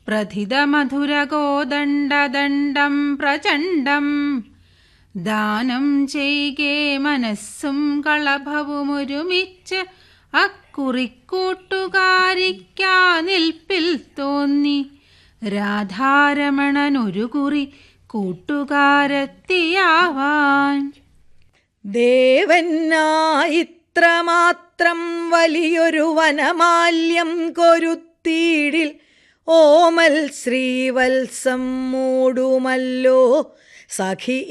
പ്രഥിതമധുരകോദണ്ഡദണ്ഡം പ്രചണ്ഡം ദാനം ചെയ്കേ മനസ്സും കളഭവുമൊരുമിച്ച് അക്കുറിക്കൂട്ടുകാരിക്കാ നിൽപ്പിൽ തോന്നി രാധാരമണനൊരു കുറി കൂട്ടുകാരത്തിയാവാൻ ദേവനായിത്രമാത്രം വലിയൊരു വനമാല്യം കൊരുത്തീടിൽ ഓമൽ ശ്രീവത്സം മൂടുമല്ലോ സഖി